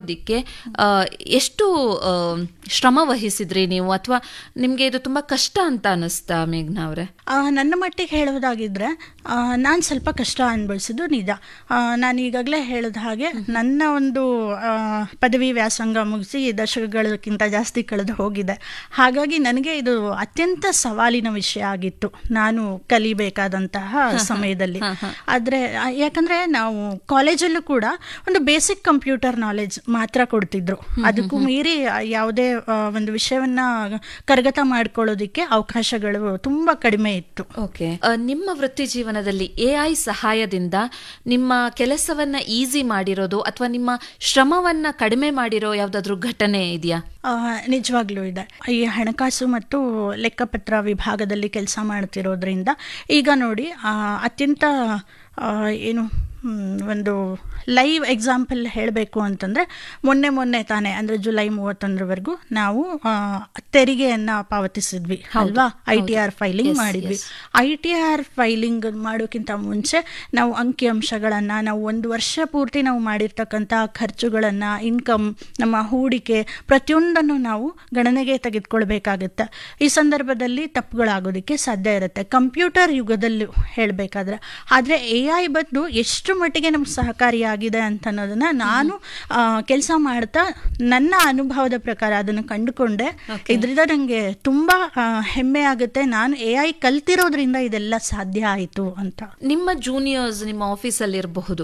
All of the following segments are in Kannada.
ಮಾಡೋದಿಕ್ಕೆ ಆ, ಎಷ್ಟು ಆ, ಶ್ರಮ ವಹಿಸಿದ್ರಿ ನೀವು ಅಥವಾ ನಿಮ್ಗೆ ಇದು ತುಂಬಾ ಕಷ್ಟ ಅಂತ ಅನಿಸ್ತಾ ಮೇಘ್ನಾ ಅವ್ರೆ ಆ, ನನ್ನ ಮಟ್ಟಿಗೆ ಹೇಳೋದಾಗಿದ್ರೆ ನಾನು ಸ್ವಲ್ಪ ಕಷ್ಟ ಅನ್ಭವಿಸಿದ್ದು ನಿಜ ನಾನು ಈಗಾಗಲೇ ಹೇಳಿದ ಹಾಗೆ ನನ್ನ ಒಂದು ಆ, ಪದವಿ ವ್ಯಾಸಂಗ ಮುಗಿಸಿ ದಶಕಗಳಕ್ಕಿಂತ ಜಾಸ್ತಿ ಕಳೆದು ಹೋಗಿದೆ ಹಾಗಾಗಿ ನನಗೆ ಇದು ಅತ್ಯಂತ ಸವಾಲಿನ ವಿಷಯ ಆಗಿತ್ತು ನಾನು ಕಲಿಬೇಕಾದಂತಹ ಸಮಯದಲ್ಲಿ ಆದರೆ ಯಾಕಂದ್ರೆ ನಾವು ಕಾಲೇಜಲ್ಲೂ ಕೂಡ ಒಂದು ಬೇಸಿಕ್ ಕಂಪ್ಯೂಟರ್ ನಾಲೆಜ್ ಮಾತ್ರ ಕೊಡ್ತಿದ್ರು ಅದಕ್ಕೂ ಮೀರಿ ಯಾವುದೇ ಆ, ಒಂದು ವಿಷಯವನ್ನ ಕರಗತ ಮಾಡ್ಕೊಳ್ಳೋದಿಕ್ಕೆ ಅವಕಾಶಗಳು ತುಂಬಾ ಕಡಿಮೆ ಇತ್ತು ಓಕೆ ನಿಮ್ಮ ವೃತ್ತಿ ಜೀವನದಲ್ಲಿ ಎ ಐ ಸಹಾಯದಿಂದ ನಿಮ್ಮ ಕೆಲಸವನ್ನ ಈಸಿ ಮಾಡಿರೋದು ಅಥವಾ ನಿಮ್ಮ ಶ್ರಮವನ್ನ ಕಡಿಮೆ ಮಾಡಿರೋ ಯಾವ್ದಾದ್ರು ಘಟನೆ ಇದೆಯಾ ಆ, ನಿಜವಾಗ್ಲೂ ಇದೆ ಈ ಹಣಕಾಸು ಮತ್ತು ಲೆಕ್ಕಪತ್ರ ವಿಭಾಗದಲ್ಲಿ ಕೆಲಸ ಮಾಡ್ತಿರೋದ್ರಿಂದ ಈಗ ನೋಡಿ ಆ, ಅತ್ಯಂತ ಆ, ಏನು ಹ್ಮ್, ಒಂದು ಲೈವ್ ಎಕ್ಸಾಂಪಲ್ ಹೇಳಬೇಕು ಅಂತಂದ್ರೆ ಮೊನ್ನೆ ಮೊನ್ನೆ ತಾನೇ ಅಂದ್ರೆ ಜುಲೈ ಮೂವತ್ತೊಂದರವರೆಗೂ ನಾವು ಆ, ತೆರಿಗೆಯನ್ನ ಪಾವತಿಸಿದ್ವಿ ಅಲ್ವಾ ಐ ಟಿ ಆರ್ ಫೈಲಿಂಗ್ ಮಾಡಿದ್ವಿ ಐ ಟಿ ಆರ್ ಫೈಲಿಂಗ್ ಮಾಡೋಕ್ಕಿಂತ ಮುಂಚೆ ನಾವು ಅಂಕಿಅಂಶಗಳನ್ನ ನಾವು ಒಂದು ವರ್ಷ ಪೂರ್ತಿ ನಾವು ಮಾಡಿರ್ತಕ್ಕಂಥ ಖರ್ಚುಗಳನ್ನ ಇನ್ಕಮ್ ನಮ್ಮ ಹೂಡಿಕೆ ಪ್ರತಿಯೊಂದನ್ನು ನಾವು ಗಣನೆಗೆ ತೆಗೆದುಕೊಳ್ಬೇಕಾಗುತ್ತೆ ಈ ಸಂದರ್ಭದಲ್ಲಿ ತಪ್ಪುಗಳಾಗೋದಕ್ಕೆ ಸಾಧ್ಯ ಇರುತ್ತೆ ಕಂಪ್ಯೂಟರ್ ಯುಗದಲ್ಲೂ ಹೇಳಬೇಕಾದ್ರೆ ಆದರೆ ಎ ಐ ಬಂದು ಎಷ್ಟು ಮಟ್ಟಿಗೆ ನಮ್ಗೆ ಸಹಕಾರಿಯಾಗಿದೆ ಅಂತ ಅನ್ನೋದನ್ನ ನಾನು ಕೆಲಸ ಮಾಡ್ತಾ ನನ್ನ ಅನುಭವದ ಪ್ರಕಾರ ಅದನ್ನು ಕಂಡುಕೊಂಡೆ ಇದರಿಂದ ನನಗೆ ತುಂಬಾ ಆ, ಹೆಮ್ಮೆ ಆಗುತ್ತೆ ನಾನು ಎ ಐ ಕಲ್ತಿರೋದ್ರಿಂದ ಇದೆಲ್ಲ ಸಾಧ್ಯ ಆಯಿತು ಅಂತ ನಿಮ್ಮ ಜೂನಿಯರ್ಸ್ ನಿಮ್ಮ ಆಫೀಸಲ್ಲಿ ಇರಬಹುದು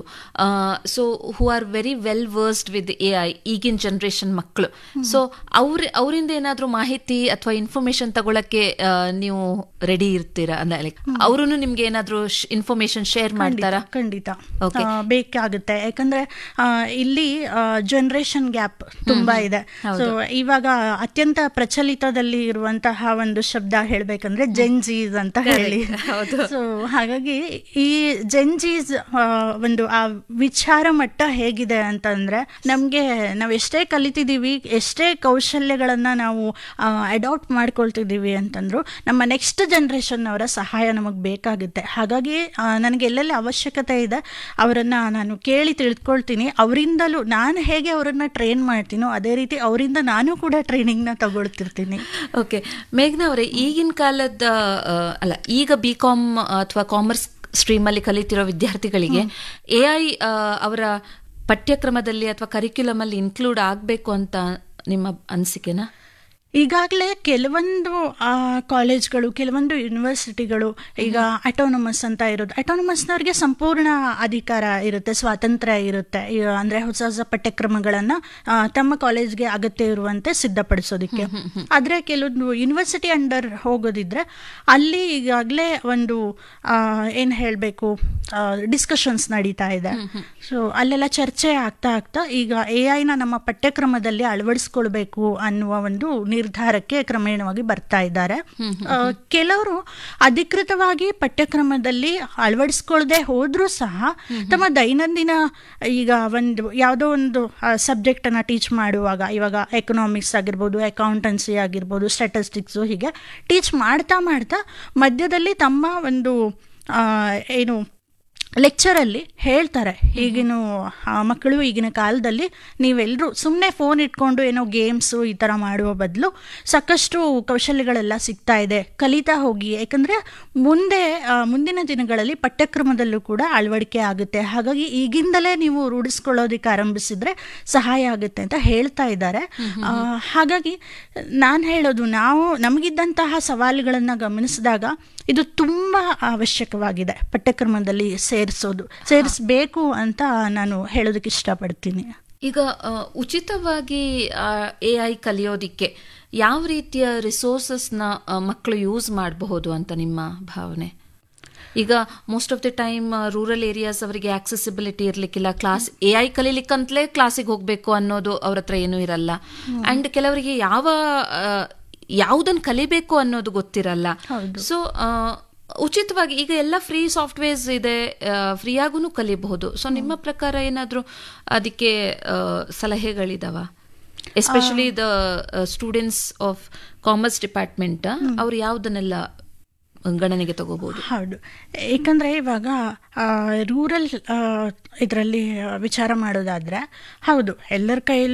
so who are very well versed with A I ಈಗಿನ ಜನರೇಷನ್ ಮಕ್ಕಳು ಸೊ ಅವ್ರ ಅವರಿಂದ ಏನಾದ್ರೂ ಮಾಹಿತಿ ಅಥವಾ ಇನ್ಫಾರ್ಮೇಶನ್ ತಗೊಳಕ್ಕೆ ಆ, ನೀವು ರೆಡಿ ಇರ್ತೀರಾ ಅಂದ್ರೆ ಲೈಕ್ ಅವರು ನಿಮ್ಗೆ ಏನಾದ್ರೂ ಇನ್ಫಾರ್ಮೇಶನ್ ಶೇರ್ ಮಾಡ್ತಾರಾ ಖಂಡಿತ Okay. ಆ, ಬೇಕಾಗುತ್ತೆ ಯಾಕಂದ್ರೆ ಆ, ಇಲ್ಲಿ ಜನರೇಷನ್ ಗ್ಯಾಪ್ ತುಂಬಾ ಇದೆ ಸೊ ಇವಾಗ ಅತ್ಯಂತ ಪ್ರಚಲಿತದಲ್ಲಿ ಇರುವಂತಹ ಒಂದು ಶಬ್ದ ಹೇಳ್ಬೇಕಂದ್ರೆ ಜೆನ್ಜೀಸ್ ಅಂತ ಹೇಳಿ ಸೊ ಹಾಗಾಗಿ ಈ ಜೆನ್ಜೀಸ್ ಒಂದು ಆ ವಿಚಾರ ಮಟ್ಟ ಹೇಗಿದೆ ಅಂತಂದ್ರೆ ನಮ್ಗೆ ನಾವ್ ಎಷ್ಟೇ ಕಲಿತಿದೀವಿ ಎಷ್ಟೇ ಕೌಶಲ್ಯಗಳನ್ನ ನಾವು ಅಡಾಪ್ಟ್ ಮಾಡ್ಕೊಳ್ತಿದ್ದೀವಿ ಅಂತಂದ್ರು ನಮ್ಮ ನೆಕ್ಸ್ಟ್ ಜನರೇಷನ್ ಅವರ ಸಹಾಯ ನಮಗೆ ಬೇಕಾಗುತ್ತೆ ಹಾಗಾಗಿ ಆ, ನನಗೆ ಎಲ್ಲೆಲ್ಲಿ ಅವಶ್ಯಕತೆ ಇದೆ ಅವರನ್ನ ನಾನು ಕೇಳಿ ತಿಳ್ಕೊಳ್ತೀನಿ ಅವರಿಂದಲೂ ನಾನು ಹೇಗೆ ಅವರನ್ನ ಟ್ರೈನ್ ಮಾಡ್ತೀನೋ ಅದೇ ರೀತಿ ಅವರಿಂದ ನಾನು ಕೂಡ ಟ್ರೈನಿಂಗ್ನ ತಗೊಳ್ತಿರ್ತೀನಿ ಓಕೆ ಮೇಘ್ನಾ ಅವರೇ ಈಗಿನ ಕಾಲದ ಆ, ಅಲ್ಲ ಈಗ ಬಿ ಕಾಮ್ ಅಥವಾ ಕಾಮರ್ಸ್ ಸ್ಟ್ರೀಮ್ ಅಲ್ಲಿ ಕಲಿತಿರೋ ವಿದ್ಯಾರ್ಥಿಗಳಿಗೆ ಎ ಐ ಅವರ ಪಠ್ಯಕ್ರಮದಲ್ಲಿ ಅಥವಾ ಕರಿಕ್ಯುಲಮ್ ಅಲ್ಲಿ ಇನ್ಕ್ಲೂಡ್ ಆಗಬೇಕು ಅಂತ ನಿಮ್ಮ ಅನಿಸಿಕೆನಾ ಈಗಾಗಲೇ ಕೆಲವೊಂದು ಆ, ಕಾಲೇಜ್ಗಳು ಕೆಲವೊಂದು ಯೂನಿವರ್ಸಿಟಿಗಳು ಈಗ ಅಟೋನಮಸ್ ಅಂತ ಇರೋದು ಅಟೋನಮಸ್ನವ್ರಿಗೆ ಸಂಪೂರ್ಣ ಅಧಿಕಾರ ಇರುತ್ತೆ ಸ್ವಾತಂತ್ರ್ಯ ಇರುತ್ತೆ ಈ, ಅಂದ್ರೆ ಹೊಸ ಹೊಸ ಪಠ್ಯಕ್ರಮಗಳನ್ನ ಆ, ತಮ್ಮ ಕಾಲೇಜ್ಗೆ ಅಗತ್ಯ ಇರುವಂತೆ ಸಿದ್ಧಪಡಿಸೋದಕ್ಕೆ ಆದ್ರೆ ಕೆಲವೊಂದು ಯೂನಿವರ್ಸಿಟಿ ಅಂಡರ್ ಹೋಗೋದಿದ್ರೆ ಅಲ್ಲಿ ಈಗಾಗಲೇ ಒಂದು ಆ, ಏನ್ ಹೇಳಬೇಕು ಡಿಸ್ಕಷನ್ಸ್ ನಡೀತಾ ಇದೆ ಸೊ ಅಲ್ಲೆಲ್ಲ ಚರ್ಚೆ ಆಗ್ತಾ ಆಗ್ತಾ ಈಗ ಎ ಐನ ನಮ್ಮ ಪಠ್ಯಕ್ರಮದಲ್ಲಿ ಅಳವಡಿಸ್ಕೊಳ್ಬೇಕು ಅನ್ನುವ ಒಂದು ನಿರ್ಧಾರಕ್ಕೆ ಕ್ರಮೇಣವಾಗಿ ಬರ್ತಾ ಇದ್ದಾರೆ ಆ, ಕೆಲವರು ಅಧಿಕೃತವಾಗಿ ಪಠ್ಯಕ್ರಮದಲ್ಲಿ ಅಳವಡಿಸ್ಕೊಳ್ಳದೆ ಹೋದ್ರೂ ಸಹ ತಮ್ಮ ದೈನಂದಿನ ಈಗ ಒಂದು ಯಾವುದೋ ಒಂದು ಸಬ್ಜೆಕ್ಟ್ ಅನ್ನ ಟೀಚ್ ಮಾಡುವಾಗ ಇವಾಗ ಎಕನಾಮಿಕ್ಸ್ ಆಗಿರ್ಬೋದು ಅಕೌಂಟೆನ್ಸಿ ಆಗಿರ್ಬೋದು ಸ್ಟ್ಯಾಟಿಸ್ಟಿಕ್ಸು ಹೀಗೆ ಟೀಚ್ ಮಾಡ್ತಾ ಮಾಡ್ತಾ ಮಧ್ಯದಲ್ಲಿ ತಮ್ಮ ಒಂದು ಆ, ಏನು ಲೆಕ್ಚರಲ್ಲಿ ಹೇಳ್ತಾರೆ ಈಗಿನ ಆ, ಮಕ್ಕಳು ಈಗಿನ ಕಾಲದಲ್ಲಿ ನೀವೆಲ್ಲರೂ ಸುಮ್ಮನೆ ಫೋನ್ ಇಟ್ಕೊಂಡು ಏನೋ ಗೇಮ್ಸು ಈ ಥರ ಮಾಡುವ ಬದಲು ಸಾಕಷ್ಟು ಕೌಶಲ್ಯಗಳೆಲ್ಲ ಸಿಗ್ತಾ ಇದೆ ಕಲಿತಾ ಹೋಗಿ ಯಾಕಂದರೆ ಮುಂದೆ ಆ, ಮುಂದಿನ ದಿನಗಳಲ್ಲಿ ಪಠ್ಯಕ್ರಮದಲ್ಲೂ ಕೂಡ ಅಳವಡಿಕೆ ಆಗುತ್ತೆ ಹಾಗಾಗಿ ಈಗಿಂದಲೇ ನೀವು ರೂಢಿಸ್ಕೊಳ್ಳೋದಕ್ಕೆ ಆರಂಭಿಸಿದ್ರೆ ಸಹಾಯ ಆಗುತ್ತೆ ಅಂತ ಹೇಳ್ತಾ ಇದ್ದಾರೆ ಆ, ಹಾಗಾಗಿ ನಾನು ಹೇಳೋದು ನಾವು ನಮಗಿದ್ದಂತಹ ಸವಾಲುಗಳನ್ನು ಗಮನಿಸಿದಾಗ ಇದು ತುಂಬ ಅವಶ್ಯಕವಾಗಿದೆ ಪಠ್ಯಕ್ರಮದಲ್ಲಿ ಸೇರಿಸೋದು ಸೇರಿಸಬೇಕು ಅಂತ ನಾನು ಹೇಳೋದಕ್ಕೆ ಇಷ್ಟಪಡ್ತೀನಿ ಈಗ ಆ, ಉಚಿತವಾಗಿ ಎ ಐ ಕಲಿಯೋದಿಕ್ಕೆ ಯಾವ ರೀತಿಯ ರಿಸೋರ್ಸಸ್ನ ಮಕ್ಕಳು ಯೂಸ್ ಮಾಡಬಹುದು ಅಂತ ನಿಮ್ಮ ಭಾವನೆ ಈಗ most of the time rural areas ಅವರಿಗೆ ಆಕ್ಸೆಸಿಬಿಲಿಟಿ ಇರ್ಲಿಕ್ಕಿಲ್ಲ ಕ್ಲಾಸ್ ಎ ಐ ಕಲೀಲಿಕ್ಕಂತಲೇ ಕ್ಲಾಸಿಗೆ ಹೋಗ್ಬೇಕು ಅನ್ನೋದು ಅವ್ರ ಹತ್ರ ಏನೂ ಇರಲ್ಲ ಅಂಡ್ ಕೆಲವರಿಗೆ ಯಾವ ಯಾವುದನ್ನು ಕಲಿಬೇಕು ಅನ್ನೋದು ಗೊತ್ತಿರಲ್ಲ ಸೊ ಉಚಿತವಾಗಿ ಈಗ ಎಲ್ಲ ಫ್ರೀ ಸಾಫ್ಟ್ವೇರ್ಸ್ ಇದೆ ಫ್ರೀಯಾಗೂ ಕಲಿಬಹುದು ಸೊ ನಿಮ್ಮ ಪ್ರಕಾರ ಏನಾದರೂ ಅದಕ್ಕೆ ಆ, ಸಲಹೆಗಳಿದಾವ especially the students of commerce department ಅವ್ರು ಯಾವುದನ್ನೆಲ್ಲ ಗಣನೆಗೆ ತಗೋಬಹುದು ಹೌದು ಏಕೆಂದರೆ ಇವಾಗ ರೂರಲ್ ಇದರಲ್ಲಿ ವಿಚಾರ ಮಾಡೋದಾದ್ರೆ ಹೌದು ಎಲ್ಲರ ಕೈಯಲ್ಲಿ